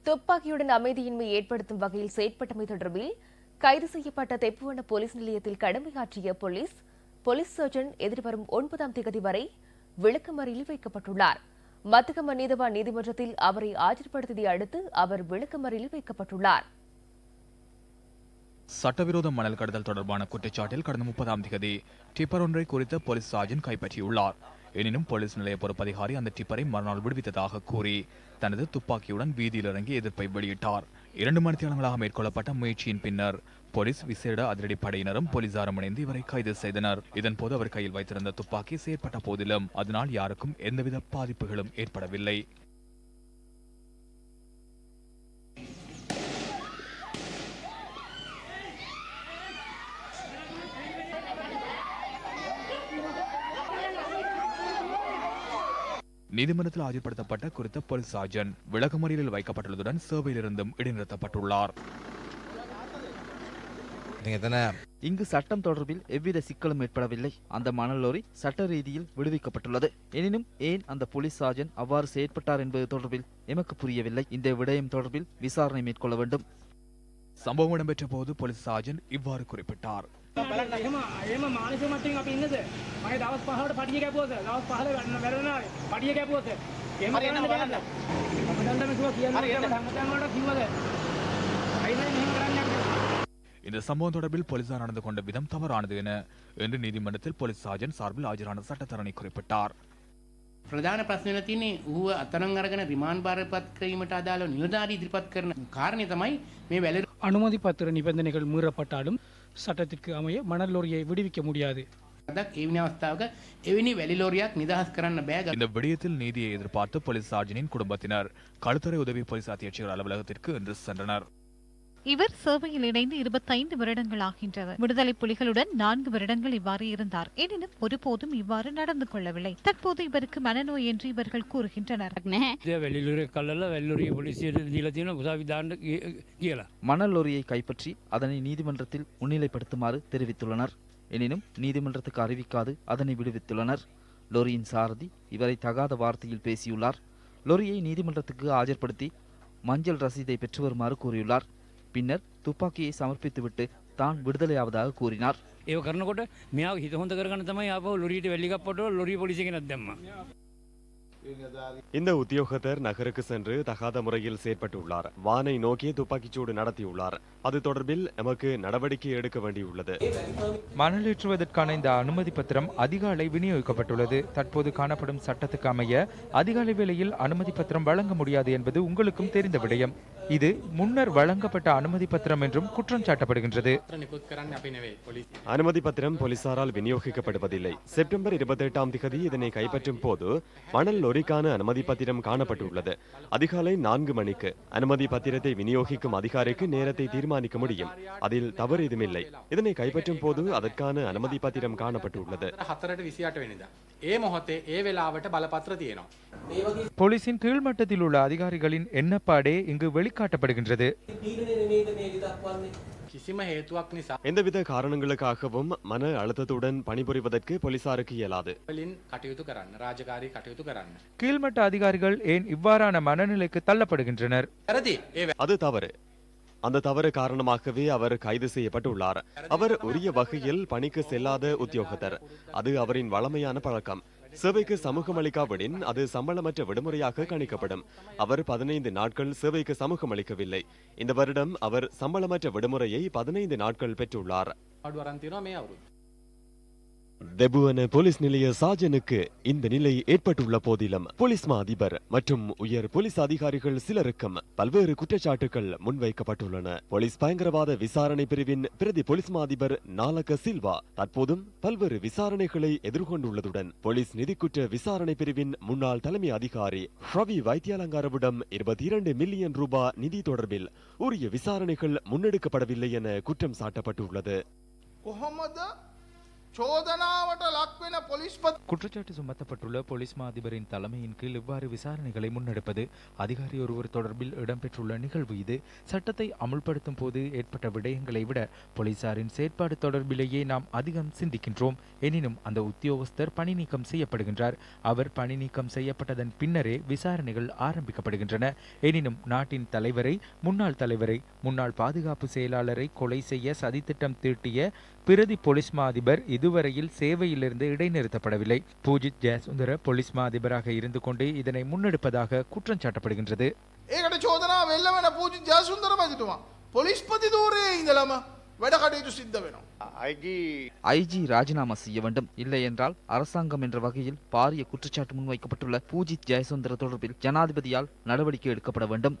துப்பாக்கியுடன் அமைதியின்மை ஏற்படுத்தும் வகையில் செயற்பட்டமை தொடர்பில் கைது செய்யப்பட்ட தெப்புவன போலீஸ் நிலையத்தில் கடமையாற்றிய போலீஸ் போலீஸ் சர்ஜன் எதிர்வரும் ஒன்பதாம் தேதி வரை விளக்கமறியலில் வைக்கப்பட்டுள்ளார் மத்தகம நீதவான் நீதிமன்றத்தில் அவரை ஆஜர்படுத்தியதை அடுத்து அவர் விளக்கமறியலில் வைக்கப்பட்டுள்ளார் சட்டவிரோத மணல் கடத்தல் தொடர்பான குற்றச்சாட்டில் கடந்த முப்பதாம் தேதி டிப்பர் ஒன்றை குறித்த போலீஸ் சார்ஜன் கைப்பற்றியுள்ளார் எனினும் போலீஸ் நிலைய பொறுப்பதிகாரி அந்த டிப்பரை மறுநாள் விடுவித்ததாக கூறி தனது துப்பாக்கியுடன் வீதியில் இறங்கி எதிர்ப்பை வெளியிட்டார் இரண்டு மணித்தியாலங்களாக மேற்கொள்ளப்பட்ட முயற்சியின் பின்னர் போலீஸ் விசேட அதிரடிப்படையினரும் போலீசாரும் இணைந்து இவரை கைது செய்தனர் இதன்போது அவர் கையில் வைத்திருந்த துப்பாக்கி செயற்பட்ட போதிலும் அதனால் யாருக்கும் எந்தவித பாதிப்புகளும் ஏற்படவில்லை நீதிமன்றத்தில் ஆஜர்படுத்தப்பட்ட குறித்த போலீஸ் சார்ஜன் விளக்கமறியலில் வைக்கப்பட்டுள்ளதுடன் சேவையிலிருந்தும் இடைநிறுத்தப்பட்டுள்ளார் இங்கு சட்டம் தொடர்பில் எவ்வித சிக்கலும் ஏற்படவில்லை அந்த மணல் லோரி சட்ட ரீதியில் விடுவிக்கப்பட்டுள்ளது எனினும் ஏன் அந்த போலீஸ் சார்ஜன் அவ்வாறு செயற்பட்டார் என்பது தொடர்பில் எமக்கு புரியவில்லை இந்த விடயம் தொடர்பில் விசாரணை மேற்கொள்ள வேண்டும் சம்பவம் இடம்பெற்ற போது போலீஸ் சார்ஜன் இவ்வாறு குறிப்பிட்டார் බලන්න එහෙම එහෙම මානසික මට්ටමින් අපි ඉන්නද මගේ දවස් 5කට පඩිය කැපුවද දවස් 15 වැඩන වැඩනාවේ පඩිය කැපුවද එහෙම කරන්න බෑද අපිට මේ කිව්වා කියන්නේ සංගතයන් වලට කිව්වද අයිනේ මෙහෙම කරන්නේ இந்த சம்பவம் தொடர்பில் போலீசார் நடந்து கொண்ட விதம் தவறானது என இன்று நீதிமன்றத்தில் போலீஸ் சார்ஜன் சார்பில் ஆஜரான சட்டத்தரணி குறிப்பிட்டார் ප්‍රධාන ප්‍රශ්නල තියන්නේ ඌව අතරන් අරගෙන රිමාන් භාරපත් කිරීමට අදාළ නිලධාරී ඉදිරිපත් කරන කාරණය තමයි මේ වැල அனுமதி பத்திர நிபந்தனைகள் மீறப்பட்டாலும் சட்டத்திற்கு அமைய மணல் லோரியை விடுவிக்க முடியாது දක් එවනි අවස්ථාවක එවැනි වැලිලෝරියක් නිදහස් කරන්න බෑ இந்த விடயத்தில் நீதியை எதிர்பார்த்து போலீஸ் சார்ஜனின் குடும்பத்தினர் களுத்துறை உதவி போலீஸ் அத்தியட்சகர் அலுவலகத்திற்கு இன்று சென்றனர் இவர் சேவையில் இணைந்து இருபத்தைந்து வருடங்களாகின்றன விடுதலை புலிகளுடன் நான்கு வருடங்கள் இவ்வாறு இருந்தார் எனினும் ஒருபோதும் இவ்வாறு நடந்து கொள்ளவில்லை தற்போது இவருக்கு மனநோய் என்று இவர்கள் கூறுகின்றனர் වැලිලුර කල්ල වැල්ලුරිය පොලිසියට දීල තියෙන උසාවිධාන්න කියලා. மணல் லோரியை கைப்பற்றி அதனை நீதிமன்றத்தில் முன்னிலைப்படுத்துமாறு தெரிவித்துள்ளனர் எனினும் நீதிமன்றத்துக்கு அறிவிக்காது அதனை விடுவித்துள்ளனர் லோரியின் சாரதி இவரை தகாத வார்த்தையில் பேசியுள்ளார் லோரியை நீதிமன்றத்துக்கு ஆஜர்படுத்தி மஞ்சள் ரசீதை பெற்று வருமாறு கூறியுள்ளார் பின்னர் துப்பாக்கியை சமர்ப்பித்துவிட்டு தான் விடுதலையாவதாக கூறினார் ඒ කරනකොට මෙයා හිත හොඳ කරගන්න තමයි අප ලොරියට වැල්ලිකප්පට ලොරි පොලිසිගෙනත් දැම්ම. இந்த உத்தியோகத்தர் நகருக்கு சென்று தகாத முறையில் செயற்பட்டுள்ளார் வானை நோக்கி துப்பாக்கிச்சூடு நடத்தியுள்ளார் அது தொடர்பில் எமக்கு நடவடிக்கை எடுக்க வேண்டியுள்ளது மணலேற்றுவதற்கான இந்த அனுமதி பத்திரம் அதிகாலை விநியோகிக்கப்பட்டுள்ளது தற்போது காணப்படும் சட்டத்துக்கு அமைய அதிகாலை வேளையில் அனுமதி பத்திரம் வழங்க முடியாது என்பது உங்களுக்கும் தெரிந்த விடயம் இது முன்னர் வழங்கப்பட்ட அனுமதி பத்திரம் என்றும் குற்றம் சாட்டப்படுகின்றது නිකුත් කරන්න අපි නෙවේ පොලිසි அனுமதி பத்திரம் போலீசாரால் விநியோகிக்கப்படுவதில்லை செப்டம்பர் இருபத்தி எட்டாம் திகதி இதனை கைப்பற்றும் போது மணல் லொரிக்கான அனுமதி பத்திரம் காணப்பட்டுள்ளது அதிகாலை நான்கு மணிக்கு அனுமதி பத்திரத்தை விநியோகிக்கும் அதிகாரிக்கு நேரத்தை தீர்மானிக்க முடியும் அதில் தவறு எதுவுமில்லை இதனை கைப்பற்றும் போது அதற்கான அனுமதி பத்திரம் காணப்பட்டுள்ளது හතරට විසිට වෙනිදා. ඒ මොහොතේ ඒ වෙලාවට බලපත්‍ර තියෙනවා. போலீசின் கீழ்மட்டத்தில் உள்ள அதிகாரிகளின் எண்ணப்பாடே இங்கு வெளிக்காட்டப்படுகின்றது කිසිම හේතුවක් නිසා எந்தவித காரணங்களுக்காகவும் மன அழுத்தத்துடன் பணிபுரிவதற்கு போலீசாருக்கு இயலாது වලින් කටයුතු කරන්න රාජකාරී කටයුතු කරන්න. கீழ்மட்ட அதிகாரிகள் ஏன் இவ்வாறான மனநிலைக்கு தள்ளப்படுகின்றனர் වැරදි ඒ அது தவறு அந்த தவறு காரணமாகவே அவர் கைது செய்யப்பட்டுள்ளார் அவர் உரிய வகையில் பணிக்கு செல்லாத உத்தியோகத்தர் அது அவரின் வளமையான பழக்கம் சேவைக்கு சமூகம் அளிக்காவிடின் அது சம்பளமற்ற விடுமுறையாக கணிக்கப்படும் அவர் பதினைந்து நாட்கள் சேவைக்கு சமூகம் அளிக்கவில்லை இந்த வருடம் அவர் சம்பளமற்ற விடுமுறையை பதினைந்து நாட்கள் பெற்றுள்ளார் අඩු අරන්තිනවා මේ අවුරුදු. தெபுவன போலீஸ் நிலைய சாஜனுக்கு இந்த நிலை ஏற்பட்டுள்ள போதிலும் போலீஸ் மா அதிபர் மற்றும் உயர் போலீஸ் அதிகாரிகள் சிலருக்கும் பல்வேறு குற்றச்சாட்டுகள் முன்வைக்கப்பட்டுள்ளன போலீஸ் பயங்கரவாத விசாரணை பிரிவின் பிரதி போலீஸ் மா அதிபர் நாலக சில்வா தற்போதும் பல்வேறு விசாரணைகளை எதிர்கொண்டுள்ளதுடன் போலீஸ் நிதிக்குற்ற விசாரணை பிரிவின் முன்னாள் தலைமை அதிகாரி ரவி வைத்தியாலங்காரவிடம் இருபத்தி இரண்டு மில்லியன் ரூபாய் நிதி தொடர்பில் உரிய விசாரணைகள் முன்னெடுக்கப்படவில்லை என குற்றம் சாட்டப்பட்டுள்ளது කොහොමද චෝදනාවට ලක්වෙන පොලිස්පත් குற்றச்சாட்டு சுமத்தப்பட்டுள்ள போலீஸ் மா அதிபரின் தலைமையின் கீழ் இவ்வாறு விசாரணைகளை முன்னெடுப்பது அதிகாரி ஒருவர் தொடர்பில் இடம்பெற்றுள்ள நிகழ்வு இது சட்டத்தை அமுல்படுத்தும் போது ஏற்பட்ட விடயங்களை விட போலீசாரின் செயற்பாடு தொடர்பிலேயே நாம் அதிகம் சிந்திக்கின்றோம் எனினும் அந்த உத்தியோகஸ்தர் பணி நீக்கம் செய்யப்படுகின்றார் அவர் பணி நீக்கம் செய்யப்பட்டதன் பின்னரே விசாரணைகள் ஆரம்பிக்கப்படுகின்றன எனினும் நாட்டின் தலைவரை முன்னாள் தலைவரை முன்னாள் பாதுகாப்பு செயலாளரை கொலை செய்ய சதித்திட்டம் தீட்டிய பிரதி போலீஸ் மா அதிபர் இதுவரையில் சேவையிலிருந்து இடைநிறுத்தப்படவில்லை பூஜித் ஜெயசுந்தர போலீஸ் மா அதிபராக இருந்து கொண்டு இதனை முன்னெடுப்பதாக குற்றம் சாட்டப்படுகின்றது ඒකට චෝදනා වෙල්ල වෙන පූජි ජයසුන්දර මැතිතුමා පොලිස්පති දූරයේ ඉඳලම වැඩ කටයුතු සිද්ධ වෙනවා. ஐஜி ராஜினாமா செய்ய வேண்டும் இல்லை என்றால் அரசாங்கம் என்ற வகையில் பாரிய குற்றச்சாட்டு முன்வைக்கப்பட்டுள்ள பூஜித் ஜெயசுந்தர தொடர்பில் ஜனாதிபதியால் நடவடிக்கை எடுக்கப்பட வேண்டும்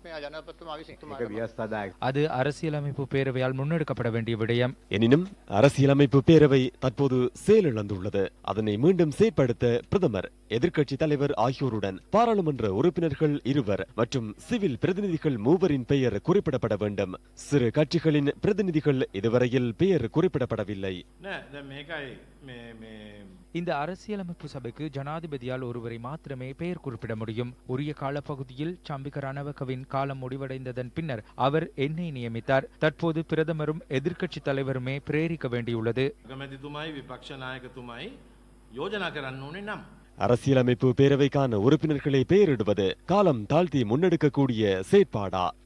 அது அரசியலமைப்பு பேரவையால் முன்னெடுக்கப்பட வேண்டிய விடயம் எனினும் அரசியலமைப்பு பேரவை தற்போது செயலிழந்துள்ளது அதனை மீண்டும் செயற்படுத்த பிரதமர் எதிர்க்கட்சி தலைவர் ஆகியோருடன் பாராளுமன்ற உறுப்பினர்கள் இருவர் மற்றும் சிவில் பிரதிநிதிகள் மூவரின் பெயர் குறிப்பிடப்பட வேண்டும் சிறு கட்சிகளின் பிரதிநிதிகள் இதுவரையில் பெயர் குறிப்பிடப்படவில்லை இந்த அரசியலமைப்பு சபைக்கு ஜனாதிபதியால் ஒருவரை மாத்திரமே பெயர் குறிப்பிட முடியும் உரிய காலப்பகுதியில் சம்பிக்க ரணவகவின் காலம் முடிவடைந்ததன் பின்னர் அவர் என்னை நியமித்தார் தற்போது பிரதமரும் எதிர்க்கட்சி தலைவருமே பிரேரிக்க வேண்டியுள்ளது ගමැතිතුමයි විපක්ෂනායකතුමයි යෝජනා කරන්න ඕනේ නම්. அரசியலமைப்பு பேரவைக்கான உறுப்பினர்களை பெயரிடுவது காலம் தாழ்த்தி முன்னெடுக்கக்கூடிய செயற்பாடா